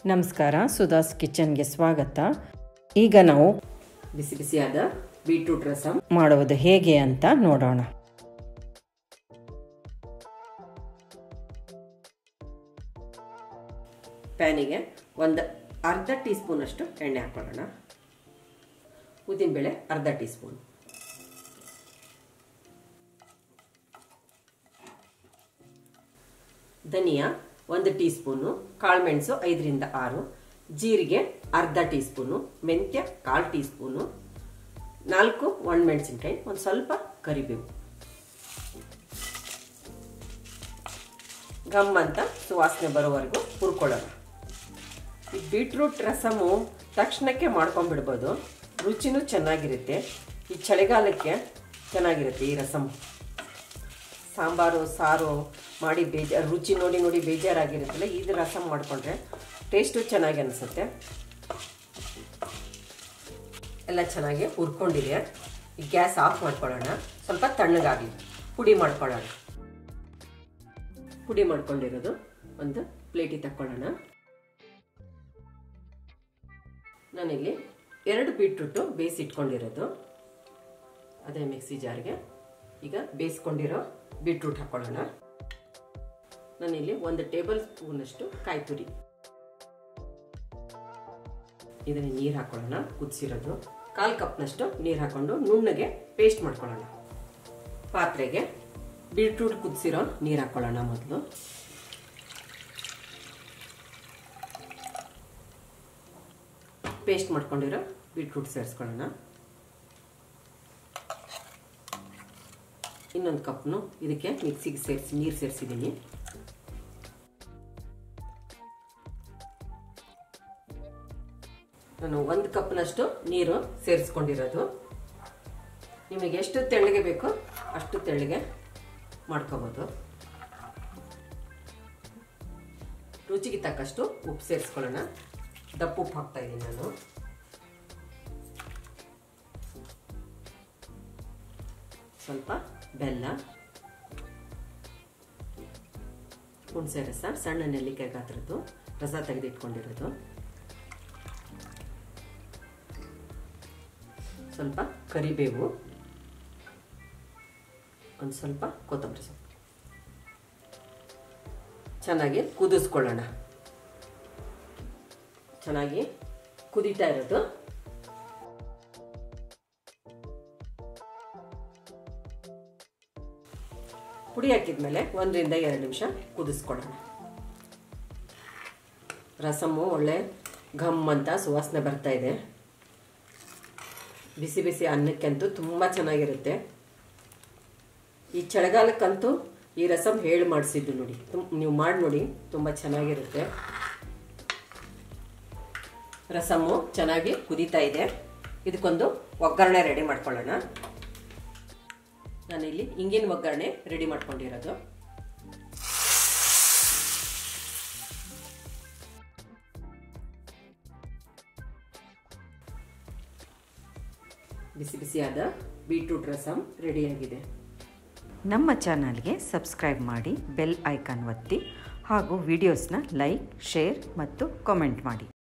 ನಮಸ್ಕಾರ ಸುಧಾಸ್ ಕಿಚನ್ಗೆ ಸ್ವಾಗತ ಈಗ ನಾವು ಬಿಸಿ ಬಿಸಿಯಾದ ಬೀಟ್ರೂಟ್ ರಸಂ ಮಾಡುವುದು ಹೇಗೆ ಅಂತ ನೋಡೋಣ ಪ್ಯಾನಿಗೆ ಒಂದು ಅರ್ಧ ಟೀ ಸ್ಪೂನಷ್ಟು ಎಣ್ಣೆ ಹಾಕೊಳ್ಳೋಣ ಉದ್ದಿನಬೇಳೆ ಅರ್ಧ ಟೀ ಸ್ಪೂನ್ ಧನಿಯಾ ಒಂದು ಟೀ ಸ್ಪೂನು ಕಾಳುಮೆಣಸು ಐದರಿಂದ ಆರು ಜೀರಿಗೆ ಅರ್ಧ ಟೀ ಸ್ಪೂನು ಮೆಂತ್ಯ ಕಾಲು ಟೀ ಸ್ಪೂನು ನಾಲ್ಕು ಒಣಮೆಣಸಿನ್ಕಾಯಿ ಒಂದು ಸ್ವಲ್ಪ ಕರಿಬೇವು ಗಮ್ ಅಂತ ಸುವಾಸನೆ ಬರೋವರೆಗೂ ಹುರ್ಕೊಳ್ಳೋಣ ಈ ಬೀಟ್ರೂಟ್ ರಸಮು ತಕ್ಷಣಕ್ಕೆ ಮಾಡ್ಕೊಂಡ್ಬಿಡ್ಬೋದು ರುಚಿನೂ ಚೆನ್ನಾಗಿರುತ್ತೆ ಈ ಚಳಿಗಾಲಕ್ಕೆ ಚೆನ್ನಾಗಿರುತ್ತೆ ಈ ರಸಮ್ ಸಾಂಬಾರು ಸಾರು ಮಾಡಿ ಬೇಜಾರು ರುಚಿ ನೋಡಿ ನೋಡಿ ಬೇಜಾರಾಗಿರುತ್ತಲ್ಲ ಇದು ರಸಮ್ ಮಾಡಿಕೊಂಡ್ರೆ ಟೇಸ್ಟು ಚೆನ್ನಾಗಿ ಅನಿಸುತ್ತೆ ಎಲ್ಲ ಚೆನ್ನಾಗಿ ಹುರ್ಕೊಂಡಿದೆ ಈ ಗ್ಯಾಸ್ ಆಫ್ ಮಾಡ್ಕೊಳ್ಳೋಣ ಸ್ವಲ್ಪ ತಣ್ಣಗಾಗಲಿ ಪುಡಿ ಮಾಡ್ಕೊಳ್ಳೋಣ ಪುಡಿ ಮಾಡ್ಕೊಂಡಿರೋದು ಒಂದು ಪ್ಲೇಟಿಗೆ ತಕ್ಕೊಳ್ಳೋಣ ನಾನಿಲ್ಲಿ ಎರಡು ಬೀಟ್ರೂಟು ಬೇಯಿಸಿಟ್ಕೊಂಡಿರೋದು ಅದೇ ಮಿಕ್ಸಿ ಜಾರ್ಗೆ ಈಗ ಬೇಯಿಸ್ಕೊಂಡಿರೋ ಬೀಟ್ರೂಟ್ ಹಾಕೊಳ್ಳೋಣ ನಾನಿಲ್ಲಿ ಒಂದು ಟೇಬಲ್ ಸ್ಪೂನಷ್ಟು ಕಾಯಿ ತುರಿ ಇದನ್ನು ನೀರು ಹಾಕೊಳ್ಳೋಣ ಕುದಿಸಿರೋದು ಕಾಲು ಕಪ್ನಷ್ಟು ನೀರು ಹಾಕೊಂಡು ನುಣ್ಣಗೆ ಪೇಸ್ಟ್ ಮಾಡ್ಕೊಳ್ಳೋಣ ಪಾತ್ರೆಗೆ ಬೀಟ್ರೂಟ್ ಕುದಿಸಿರೋ ನೀರು ಹಾಕೊಳ್ಳೋಣ ಮೊದಲು ಪೇಸ್ಟ್ ಮಾಡ್ಕೊಂಡಿರೋ ಬೀಟ್ರೂಟ್ ಸೇರಿಸ್ಕೊಳ್ಳೋಣ ಇನ್ನೊಂದು ಕಪ್ನು ಇದಕ್ಕೆ ಮಿಕ್ಸಿಗೆ ಸೇರಿಸಿ ನೀರು ಸೇರಿಸಿದ್ದೀನಿ ನಾನು ಒಂದು ಕಪ್ನಷ್ಟು ನೀರು ಸೇರಿಸ್ಕೊಂಡಿರೋದು ನಿಮಗೆ ಎಷ್ಟು ತೆಳ್ಳಗೆ ಬೇಕೋ ಅಷ್ಟು ತೆಳ್ಳಗೆ ಮಾಡ್ಕೋಬೋದು ರುಚಿಗೆ ತಕ್ಕಷ್ಟು ಉಪ್ಪು ಸೇರಿಸ್ಕೊಳ್ಳೋಣ ದಪ್ಪ ಉಪ್ಪು ಹಾಕ್ತಾ ಇದ್ದೀನಿ ನಾನು ಸ್ವಲ್ಪ ಬೆಲ್ಲ ಹುಣಸೆ ರಸ ಸಣ್ಣ ನೆಲ್ಲಿಕಾಯಿ ಗಾತ್ರದ್ದು ರಸ ತೆಗೆದಿಟ್ಕೊಂಡಿರೋದು ಸ್ವಲ್ಪ ಕರಿಬೇವು ಒಂದು ಸ್ವಲ್ಪ ಕೊತ್ತಂಬರಿ ಸೊಪ್ಪು ಚೆನ್ನಾಗಿ ಕುದಿಸ್ಕೊಳ್ಳೋಣ ಚೆನ್ನಾಗಿ ಕುದೀತಾ ಇರೋದು ಪುಡಿ ಹಾಕಿದ್ಮೇಲೆ ಒಂದರಿಂದ ಎರಡು ನಿಮಿಷ ಕುದಿಸ್ಕೊಳ್ಳೋಣ ರಸಮ್ಮು ಒಳ್ಳೆ ಘಮ್ ಅಂತ ಸುವಾಸನೆ ಬರ್ತಾ ಇದೆ ಬಿಸಿ ಬಿಸಿ ಅನ್ನಕ್ಕಂತೂ ತುಂಬ ಚೆನ್ನಾಗಿರುತ್ತೆ ಈ ಚಳಿಗಾಲಕ್ಕಂತೂ ಈ ರಸಮ್ ಹೇಳಿ ಮಾಡಿಸಿದ್ದು ನೋಡಿ ನೀವು ಮಾಡಿ ನೋಡಿ ತುಂಬ ಚೆನ್ನಾಗಿರುತ್ತೆ ರಸಮ್ಮು ಚೆನ್ನಾಗಿ ಕುದೀತಾ ಇದೆ ಇದಕ್ಕೊಂದು ಒಗ್ಗರಣೆ ರೆಡಿ ಮಾಡ್ಕೊಳ್ಳೋಣ ನಾನಿಲ್ಲಿ ಹಿಂಗಿನ ಒಗ್ಗರಣೆ ರೆಡಿ ಮಾಡ್ಕೊಂಡಿರೋದು ಬಿಸಿ ಬಿಸಿಯಾದ ಬೀಟ್ರೂಟ್ ರಸಮ್ ರೆಡಿಯಾಗಿದೆ ನಮ್ಮ ಚಾನಲ್ಗೆ ಸಬ್ಸ್ಕ್ರೈಬ್ ಮಾಡಿ ಬೆಲ್ ಐಕಾನ್ ಒತ್ತಿ ಹಾಗೂ ವಿಡಿಯೋಸ್ನ ಲೈಕ್ ಶೇರ್ ಮತ್ತು ಕಾಮೆಂಟ್ ಮಾಡಿ